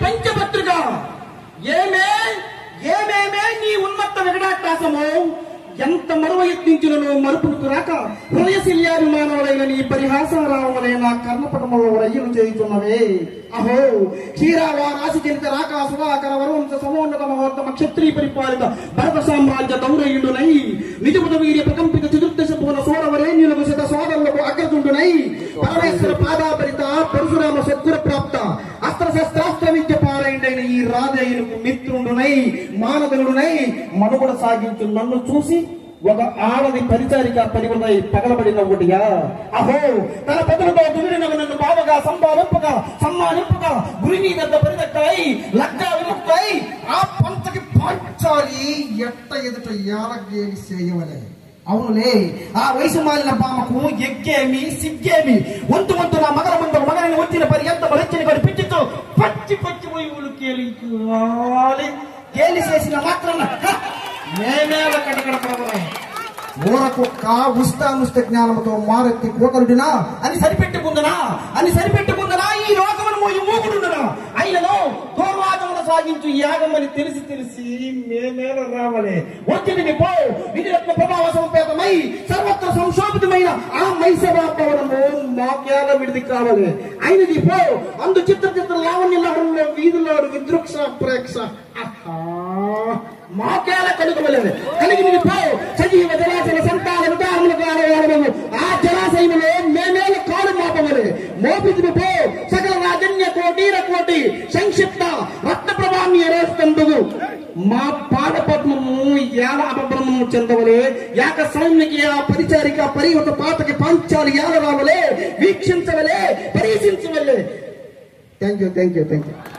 పంచపత్రిక ఏమే ఏమేమే నీ ఉన్నత విగడాటాసము ఎంత మరువ యత్నించినను మరుపుకు రాక హృదయశల్యాభిమానములైన నీ పరిహాసారామనే నా కర్ణపటములో రయ్యను చేయుచున్నవే అహో క్షీరావా రాశి జనిత రాక సుధాకర వరువంశ సమోన్నత మహోత్తమ క్షత్రియ పరిపాలిత భరత సామ్రాజ్య దౌరయుడునై నిజముద వీర్య ప్రకంపిత చతుర్దశ పూల సోరవరేణ్యులకు శత సోదరులకు అగ్రజుండునై పరమేశ్వర పాదాపరిత పరశురామ సద్గుర ప్రాప్త అస్త్ర శస్త్రాస్త్ర విద్య పారైండైన ఈ రాజయ్యకు మిత్రుడునై మానవుడునై మనుగడ సాగించు నన్ను చూసి ఒక ఆడది పరిచారిక పరిమళై పగలబడిన ఒకటిగా అహో తన పెదలతో దుమిడినవి నన్ను బావగా సంభావింపగా సమ్మానింపగా గురి మీద పరిదట్టై లగ్గా విముక్తై ఆ పంతకి పాంచాలి ఎట్ట ఎదుట యాలగేలి చేయవలే అవునులే ఆ వయసు మాలిన పామకు ఎక్కేమి సిగ్గేమి వంతు వంతు నా మగర ముందు మగరని వచ్చిన పరి ఎంత బలిచ్చిన పడి పిచ్చితో పచ్చి పచ్చి పోయి ఊళ్ళు కేలించాలి కేలి చేసిన మాత్రం మేమేల కటకడ పడవలే ఊరకుక్క ఉస్తానుష్ట జ్ఞానముతో మారెత్తి కోటలుడినా అని సరిపెట్టి ముందనా అని సరిపెట్టి ముందనా ఈ లోకమును మోయి మూకుడుండనా అయినను దోర్వాదములు సాగించు యాగమని తెలిసి తెలిసి మేమేల రావలే వచ్చింది పో విధిరత్న ప్రభావ సంపేతమై సర్వత్ర సంశోభితమైన ఆ మైసభాభవనము మాకేల విడిది కావాలి అయినది పో అందు చిత్ర చిత్ర లావణ్య లహరంలో వీధిలో విదృక్ష ప్రేక్ష ఆహా మాకేల కలుగవలేదు కలిగినది పో సజీవ జలాశయ సంతాన ఉదాహరణలు కాలము ఆ జలాశయములో మేమేల కాలు మోపవలే మోపిదిని పో సకల రాజన్య కోటీర కోటి సంక్షిప్త రత్న ప్రభాన్ని ఎరేస్తందుకు మా పాదపద్మము యాల అపభ్రమము చెందవలే యాక సౌమ్యకి ఆ పరిచారిక పరివత పాతకి పాంచాలి యాల రావలే వీక్షించవలే పరీక్షించవలే thank you thank you thank you